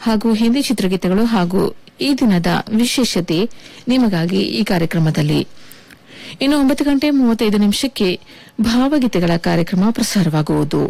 ಹಾಗೂ ಹಿಂದಿ ಚಿತ್ರಗೀತೆಗಳು ಹಾಗೂ ಈ ದಿನದ ವಿಶೇಷತೆ ನಿಮಗಾಗಿ ಈ ಕಾರ್ಯಕ್ರಮದಲ್ಲಿ ಇನ್ನು ಒಂಬತ್ತು ಗಂಟೆ ಮೂವತ್ತೈದು ನಿಮಿಷಕ್ಕೆ ಭಾವಗೀತೆಗಳ ಕಾರ್ಯಕ್ರಮ ಪ್ರಸಾರವಾಗುವುದು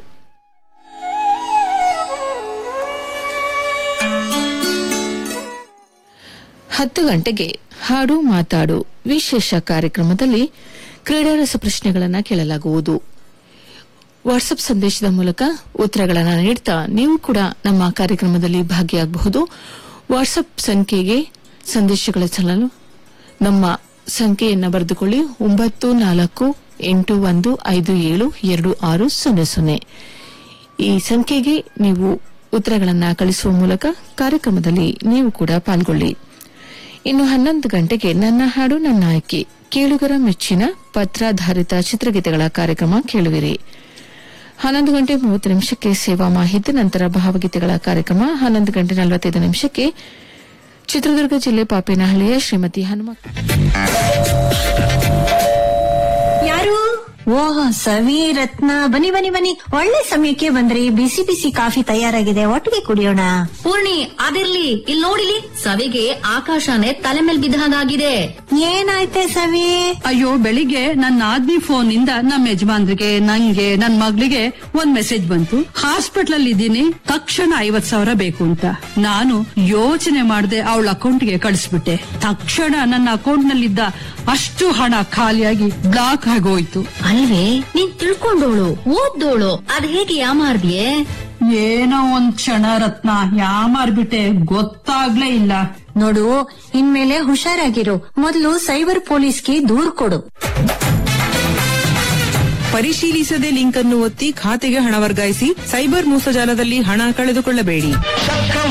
ಹತ್ತು ಗಂಟೆಗೆ ಹಾಡು ಮಾತಾಡು ವಿಶೇಷ ಕಾರ್ಯಕ್ರಮದಲ್ಲಿ ಕ್ರೀಡಾ ರಸ ಪ್ರಶ್ನೆಗಳನ್ನು ಕೇಳಲಾಗುವುದು ವಾಟ್ಸ್ಆಪ್ ಸಂದೇಶದ ಮೂಲಕ ಉತ್ತರಗಳನ್ನು ನೀಡ್ತಾ ನೀವು ಕೂಡ ನಮ್ಮ ಕಾರ್ಯಕ್ರಮದಲ್ಲಿ ಭಾಗಿಯಾಗಬಹುದು ವಾಟ್ಸ್ಆಪ್ ಸಂಖ್ಯೆಗೆ ಸಂದೇಶಗಳ ಸಲ್ಲಲು ನಮ್ಮ ಸಂಖ್ಯೆಯನ್ನು ಬರೆದುಕೊಳ್ಳಿ ಒಂಬತ್ತು ನಾಲ್ಕು ಎಂಟು ಒಂದು ಐದು ಏಳು ಎರಡು ಆರು ಸೊನ್ನೆ ಸೊನ್ನೆ ಈ ಸಂಖ್ಯೆಗೆ ನೀವು ಉತ್ತರಗಳನ್ನು ಕಳಿಸುವ ಮೂಲಕ ಕಾರ್ಯಕ್ರಮದಲ್ಲಿ ನೀವು ಕೂಡ ಪಾಲ್ಗೊಳ್ಳಿ ಇನ್ನು ಹನ್ನೊಂದು ಗಂಟೆಗೆ ನನ್ನ ಹಾಡು ನನ್ನ ಆಯ್ಕೆ ಕೇಳುಗರ ಮೆಚ್ಚಿನ ಪತ್ರಾಧಾರಿತ ಚಿತ್ರಗೀತೆಗಳ ಕಾರ್ಯಕ್ರಮ ಕೇಳುವಿರಿ ಹನ್ನೊಂದು ಗಂಟೆ ಮೂವತ್ತು ನಿಮಿಷಕ್ಕೆ ಸೇವಾ ಮಾಹಿತಿ ನಂತರ ಭಾವಗೀತೆಗಳ ಕಾರ್ಯಕ್ರಮ ಹನ್ನೊಂದು ಗಂಟೆ ನಲವತ್ತೈದು ನಿಮಿಷಕ್ಕೆ ಚಿತ್ರದುರ್ಗ ಜಿಲ್ಲೆ ಪಾಪೇನಹಳ್ಳಿಯ ಶ್ರೀಮತಿ ಹನುಮ ಯಾರು ಓಹ್ ಸವಿ ರತ್ನ ಬನ್ನಿ ಬನ್ನಿ ಬನ್ನಿ ಒಳ್ಳೆ ಸಮಯಕ್ಕೆ ಬಂದ್ರಿ ಬಿಸಿ ಬಿಸಿ ಕಾಫಿ ತಯಾರಾಗಿದೆ ಒಟ್ಟಿಗೆ ಕುಡಿಯೋಣ ಪೂರ್ಣಿ ಅದಿರ್ಲಿ ಇಲ್ಲಿ ನೋಡಿಲಿ ಸವಿಗೆ ಆಕಾಶನೇ ತಲೆ ಮೇಲ್ ಬಿದ್ದ ಹಾಗಾಗಿದೆ ಏನಾಯ್ತೆ ಸವಿ ಅಯ್ಯೋ ಬೆಳಿಗ್ಗೆ ನನ್ನ ಆದ್ಮಿ ಫೋನ್ ಇಂದ ನಮ್ಮ ಯಜಮಾನ್ರಿಗೆ ನಂಗೆ ನನ್ ಮಗಳಿಗೆ ಒಂದ್ ಮೆಸೇಜ್ ಬಂತು ಹಾಸ್ಪಿಟಲ್ ಅಲ್ಲಿ ಇದ್ದೀನಿ ತಕ್ಷಣ ಐವತ್ ಸಾವಿರ ಬೇಕು ಅಂತ ನಾನು ಯೋಚನೆ ಮಾಡದೆ ಅವಳ ಅಕೌಂಟ್ಗೆ ಕಳಿಸ್ಬಿಟ್ಟೆ ತಕ್ಷಣ ನನ್ನ ಅಕೌಂಟ್ ನಲ್ಲಿದ್ದ ಅಷ್ಟು ಹಣ ಖಾಲಿಯಾಗಿ ಬ್ಲಾಕ್ ಆಗೋಯ್ತು ಅಲ್ವೇ ನೀನ್ ತಿಳ್ಕೊಂಡೋಳು ಓದ್ದೋಳು ಅದ್ ಹೇಗೆ ಯಾಮಾರ್ದಿಯೇ ಏನೋ ಒಂದ್ ಕ್ಷಣ ರತ್ನ ಯಾಮಾರ್ಬಿಟ್ಟೆ ಗೊತ್ತಾಗ್ಲೇ ಇಲ್ಲ ನೋಡು ಇನ್ಮೇಲೆ ಹುಷಾರಾಗಿರು ಮೊದಲು ಸೈಬರ್ ಪೊಲೀಸ್ಗೆ ದೂರ್ ಕೊಡು ಪರಿಶೀಲಿಸದೆ ಲಿಂಕ್ ಅನ್ನು ಒತ್ತಿ ಖಾತೆಗೆ ಹಣ ವರ್ಗಾಯಿಸಿ ಸೈಬರ್ ಮೂಸಜಾಲದಲ್ಲಿ ಹಣ ಕಳೆದುಕೊಳ್ಳಬೇಡಿ